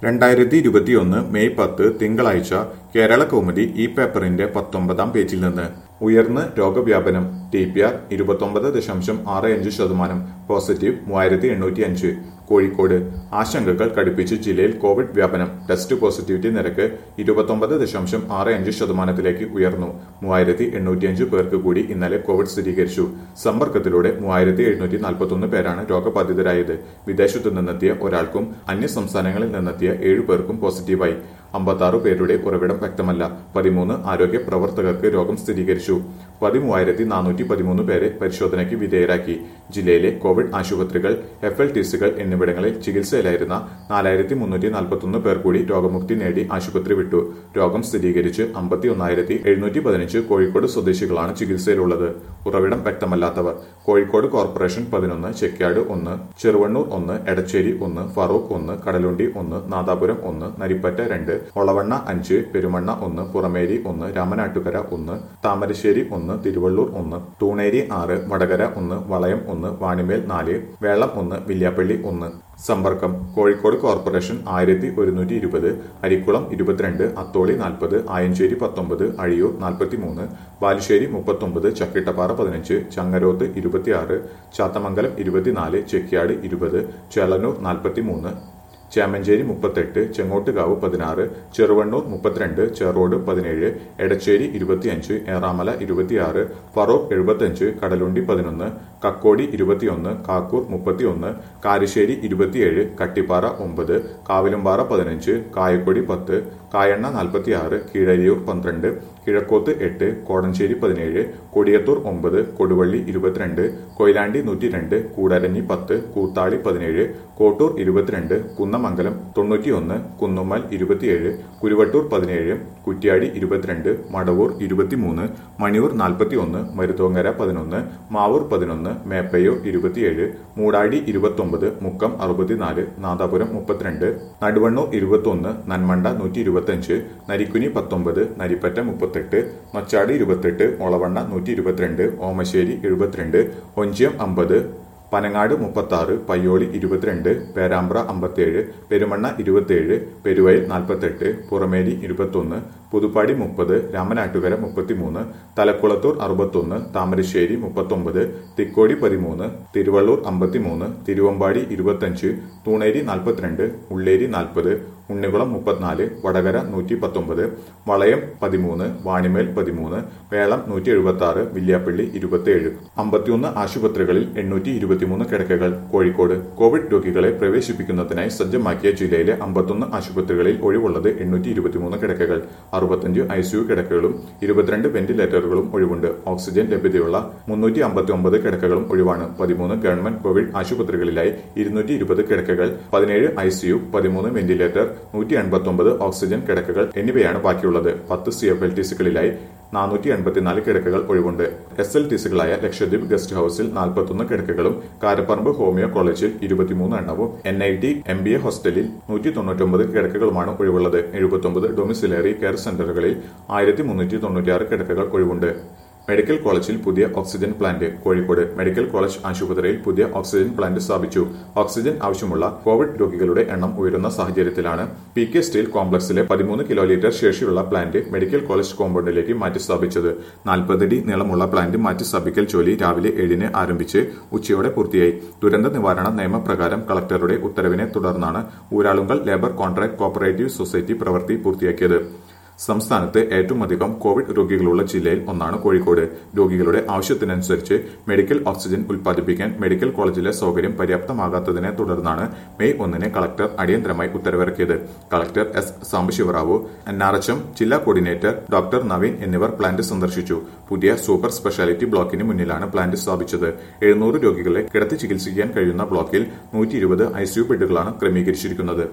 രണ്ടായിരത്തി ഇരുപത്തിയൊന്ന് മെയ് പത്ത് തിങ്കളാഴ്ച കേരള കൗമുദി ഈ പേപ്പറിന്റെ പത്തൊമ്പതാം പേജിൽ നിന്ന് ഉയർന്ന് രോഗവ്യാപനം ടി പി ആർ ഇരുപത്തൊമ്പത് ദശാംശം ആറ് അഞ്ച് ശതമാനം പോസിറ്റീവ് മൂവായിരത്തി എണ്ണൂറ്റി അഞ്ച് കോഴിക്കോട് ആശങ്കകൾ കടുപ്പിച്ച് ജില്ലയിൽ കോവിഡ് വ്യാപനം ടെസ്റ്റ് പോസിറ്റിവിറ്റി നിരക്ക് ഇരുപത്തൊമ്പത് ദശാംശം ആറ് അഞ്ച് ശതമാനത്തിലേക്ക് ഉയർന്നു മൂവായിരത്തി എണ്ണൂറ്റിയഞ്ച് പേർക്ക് കൂടി ഇന്നലെ കോവിഡ് സ്ഥിരീകരിച്ചു സമ്പർക്കത്തിലൂടെ മൂവായിരത്തി എഴുന്നൂറ്റി നാൽപ്പത്തൊന്ന് പേരാണ് രോഗബാധിതരായത് വിദേശത്തു നിന്നെത്തിയ ഒരാൾക്കും അന്യ സംസ്ഥാനങ്ങളിൽ നിന്നെത്തിയ ഏഴു പേർക്കും പോസിറ്റീവായി അമ്പത്താറ് പേരുടെ ഉറവിടം വ്യക്തമല്ല പതിമൂന്ന് ആരോഗ്യ പ്രവർത്തകർക്ക് രോഗം സ്ഥിരീകരിച്ചു പതിമൂവായിരത്തി നാനൂറ്റി പതിമൂന്ന് പേരെ പരിശോധനയ്ക്ക് വിധേയരാക്കി ജില്ലയിലെ കോവിഡ് ആശുപത്രികൾ എഫ് എൽ ടി സികൾ എന്നിവിടങ്ങളിൽ ചികിത്സയിലായിരുന്ന നാലായിരത്തി മുന്നൂറ്റി നാൽപ്പത്തൊന്ന് പേർ കൂടി രോഗമുക്തി നേടി ആശുപത്രി വിട്ടു രോഗം സ്ഥിരീകരിച്ച് അമ്പത്തി ഒന്നായിരത്തി എഴുന്നൂറ്റി പതിനഞ്ച് കോഴിക്കോട് സ്വദേശികളാണ് ചികിത്സയിലുള്ളത് ഉറവിടം വ്യക്തമല്ലാത്തവർ കോഴിക്കോട് കോർപ്പറേഷൻ പതിനൊന്ന് ചെക്യാട് ഒന്ന് ചെറുവണ്ണൂർ ഒന്ന് എടച്ചേരി ഒന്ന് ഫറൂഖ് ഒന്ന് കടലുണ്ടി ഒന്ന് നാദാപുരം ഒന്ന് നരിപ്പറ്റ രണ്ട് ഒളവണ്ണ അഞ്ച് പെരുമണ്ണ ഒന്ന് പുറമേരി ഒന്ന് രാമനാട്ടുകര ഒന്ന് താമരശ്ശേരി ഒന്ന് തിരുവള്ളൂർ ഒന്ന് തൂണേരി ആറ് വടകര ഒന്ന് വളയം ഒന്ന് വാണിമേൽ നാല് വേളം ഒന്ന് വില്യാപ്പള്ളി ഒന്ന് സമ്പർക്കം കോഴിക്കോട് കോർപ്പറേഷൻ ആയിരത്തി ഒരുന്നൂറ്റി ഇരുപത് അരിക്കുളം ഇരുപത്തിരണ്ട് അത്തോളി നാൽപ്പത് ആയഞ്ചേരി പത്തൊമ്പത് അഴിയൂർ നാൽപ്പത്തിമൂന്ന് ബാലുശ്ശേരി മുപ്പത്തൊമ്പത് ചക്കിട്ടപ്പാറ പതിനഞ്ച് ചങ്ങരോത്ത് ഇരുപത്തിയാറ് ചാത്തമംഗലം ഇരുപത്തിനാല് ചെക്കിയാട് ഇരുപത് ചേളന്നൂർ നാൽപ്പത്തിമൂന്ന് ചേമഞ്ചേരി മുപ്പത്തെട്ട് ചെങ്ങോട്ടുകാവ് പതിനാറ് ചെറുവണ്ണൂർ മുപ്പത്തിരണ്ട് ചെറോട് പതിനേഴ് എടച്ചേരി ഇരുപത്തിയഞ്ച് ഏറാമല ഇരുപത്തിയാറ് ഫറോക്ക് എഴുപത്തിയഞ്ച് കടലുണ്ടി പതിനൊന്ന് കക്കോടി ഇരുപത്തിയൊന്ന് കാക്കൂർ മുപ്പത്തിയൊന്ന് കാരിശ്ശേരി ഇരുപത്തിയേഴ് കട്ടിപ്പാറ ഒമ്പത് കാവിലുംപാറ പതിനഞ്ച് കായക്കൊടി പത്ത് കായണ്ണ നാൽപ്പത്തിയാറ് കീഴരിയൂർ പന്ത്രണ്ട് കിഴക്കോത്ത് എട്ട് കോടഞ്ചേരി പതിനേഴ് കൊടിയത്തൂർ ഒമ്പത് കൊടുവള്ളി ഇരുപത്തിരണ്ട് കൊയിലാണ്ടി നൂറ്റി രണ്ട് കൂടരഞ്ഞി പത്ത് കൂത്താളി പതിനേഴ് കോട്ടൂർ ഇരുപത്തിരണ്ട് കുന്നമംഗലം തൊണ്ണൂറ്റിയൊന്ന് കുന്നുമ്മൽ ഇരുപത്തിയേഴ് കുരുവട്ടൂർ പതിനേഴ് കുറ്റ്യാടി ഇരുപത്തിരണ്ട് മടവൂർ ഇരുപത്തിമൂന്ന് മണിയൂർ നാൽപ്പത്തിയൊന്ന് മരുതോങ്ങര പതിനൊന്ന് മാവൂർ പതിനൊന്ന് മേപ്പയൂർ ഇരുപത്തിയേഴ് മൂടാടി ഇരുപത്തൊമ്പത് മുക്കം അറുപത്തിനാല് നാദാപുരം മുപ്പത്തിരണ്ട് നടുവണ്ണൂർ ഇരുപത്തൊന്ന് നന്മണ്ട നൂറ്റി ഇരുപത്തിയഞ്ച് നരിക്കുനി പത്തൊമ്പത് നരിപ്പറ്റ മുപ്പത്തെട്ട് മച്ചാട് ഇരുപത്തെട്ട് ഒളവണ്ണ നൂറ്റി ഇരുപത്തിരണ്ട് ഓമശ്ശേരി എഴുപത്തിരണ്ട് ഒഞ്ചിയം അമ്പത് പനങ്ങാട് മുപ്പത്താറ് പയ്യോളി ഇരുപത്തിരണ്ട് പേരാമ്പ്ര അമ്പത്തേഴ് പെരുമണ്ണ ഇരുപത്തിയേഴ് പെരുവയൽ നാൽപ്പത്തെട്ട് പുറമേരി ഇരുപത്തൊന്ന് പുതുപ്പാടി മുപ്പത് രാമനാട്ടുകര മുപ്പത്തിമൂന്ന് തലക്കുളത്തൂർ അറുപത്തൊന്ന് താമരശ്ശേരി മുപ്പത്തൊമ്പത് തിക്കോടി പതിമൂന്ന് തിരുവള്ളൂർ അമ്പത്തിമൂന്ന് തിരുവമ്പാടി ഇരുപത്തഞ്ച് തൂണേരി നാൽപ്പത്തിരണ്ട് ഉള്ളേരി നാൽപ്പത് ഉണ്ണികുളം മുപ്പത്തിനാല് വടകര നൂറ്റി പത്തൊമ്പത് വളയം പതിമൂന്ന് വാണിമേൽ പതിമൂന്ന് വേളം നൂറ്റി എഴുപത്തി ആറ് വില്യാപ്പള്ളി ഇരുപത്തിയേഴ് അമ്പത്തിയൊന്ന് ആശുപത്രികളിൽ എണ്ണൂറ്റി ഇരുപത്തിമൂന്ന് കിടക്കകൾ കോഴിക്കോട് കോവിഡ് രോഗികളെ പ്രവേശിപ്പിക്കുന്നതിനായി സജ്ജമാക്കിയ ജില്ലയിലെ അമ്പത്തൊന്ന് ആശുപത്രികളിൽ ഒഴിവുള്ളത് എണ്ണൂറ്റി ഇരുപത്തിമൂന്ന് കിടക്കകൾ അറുപത്തഞ്ച് ഐ സിയു കിടക്കകളും ഇരുപത്തിരണ്ട് വെന്റിലേറ്ററുകളും ഒഴിവുണ്ട് ഓക്സിജൻ ലഭ്യതയുള്ള മുന്നൂറ്റി അമ്പത്തി ഒമ്പത് കിടക്കകളും ഒഴിവാണ് പതിമൂന്ന് ഗവൺമെന്റ് കോവിഡ് ആശുപത്രികളിലായി ഇരുന്നൂറ്റി ഇരുപത് കിടക്കകൾ പതിനേഴ് ഐ സിയു പതിമൂന്ന് വെന്റിലേറ്റർ നൂറ്റി എൺപത്തൊമ്പത് ഓക്സിജൻ കിടക്കകൾ എന്നിവയാണ് ബാക്കിയുള്ളത് പത്ത് സി എഫ് എൽ ടി സികളിലായി നാനൂറ്റി എൺപത്തിനാല് കിടക്കകൾ ഒഴിവുണ്ട് എസ് എൽ ടി സികളായ ലക്ഷദ്വീപ് ഗസ്റ്റ് ഹൌസിൽ നാൽപ്പത്തൊന്ന് കിടക്കകളും കാരപ്പറമ്പ് ഹോമിയോ കോളേജിൽ ഇരുപത്തിമൂന്ന് എണ്ണവും N I T M B A ഹോസ്റ്റലിൽ നൂറ്റി തൊണ്ണൂറ്റൊമ്പത് കിടക്കകളുമാണ് ഒഴിവുള്ളത് എഴുപത്തൊമ്പത് ഡൊമിസിലറി കെയർ സെന്ററുകളിൽ ആയിരത്തി മുന്നൂറ്റി തൊണ്ണൂറ്റിയാറ് കിടക്കകൾ ഒഴിവുണ്ട് മെഡിക്കൽ കോളേജിൽ പുതിയ oxygen plant Kozhikode medical college ആശുപത്രിയിൽ പുതിയ ഓക്സിജൻ പ്ലാന്റ് സ്ഥാപിച്ചു ഓക്സിജൻ ആവശ്യമുള്ള കോവിഡ് രോഗികളുടെ എണ്ണം ഉയരുന്ന സാഹചര്യത്തിലാണ് പി കെ സ്റ്റീൽ കോംപ്ലക്സിലെ പതിമൂന്ന് കിലോ ലിറ്റർ ശേഷിയുള്ള പ്ലാന്റ് മെഡിക്കൽ കോളേജ് കോമ്പൗണ്ടിലേക്ക് മാറ്റി സ്ഥാപിച്ചത് നാൽപ്പതടി നീളമുള്ള പ്ലാന്റ് മാറ്റി സ്ഥാപിക്കൽ ജോലി രാവിലെ ഏഴിന് ആരംഭിച്ച് ഉച്ചയോടെ പൂർത്തിയായി ദുരന്ത നിവാരണ നിയമപ്രകാരം കളക്ടറുടെ ഉത്തരവിനെ തുടർന്നാണ് Uralungal labour contract cooperative society പ്രവൃത്തി പൂർത്തിയാക്കിയത് സംസ്ഥാനത്ത് ഏറ്റവും അധികം കോവിഡ് രോഗികളുള്ള ജില്ലയിൽ ഒന്നാണ് കോഴിക്കോട് രോഗികളുടെ ആവശ്യത്തിനനുസരിച്ച് മെഡിക്കൽ ഓക്സിജൻ ഉൽപ്പാദിപ്പിക്കാൻ മെഡിക്കൽ കോളേജിലെ സൗകര്യം പര്യാപ്തമാകാത്തതിനെ തുടർന്നാണ് മെയ് ഒന്നിന് കളക്ടർ അടിയന്തരമായി ഉത്തരവിറക്കിയത് collector S Sambasivarao N R H M ജില്ലാ കോർഡിനേറ്റർ ഡോക്ടർ നവീൻ എന്നിവർ പ്ലാന്റ് സന്ദർശിച്ചു പുതിയ സൂപ്പർ സ്പെഷ്യാലിറ്റി ബ്ലോക്കിന് മുന്നിലാണ് പ്ലാന്റ് സ്ഥാപിച്ചത് എഴുന്നൂറ് രോഗികളെ കിടത്തി ചികിത്സിക്കാൻ കഴിയുന്ന ബ്ലോക്കിൽ നൂറ്റി ഇരുപത് ഐസിയു ബെഡുകളാണ് ക്രമീകരിച്ചിരിക്കുന്നത്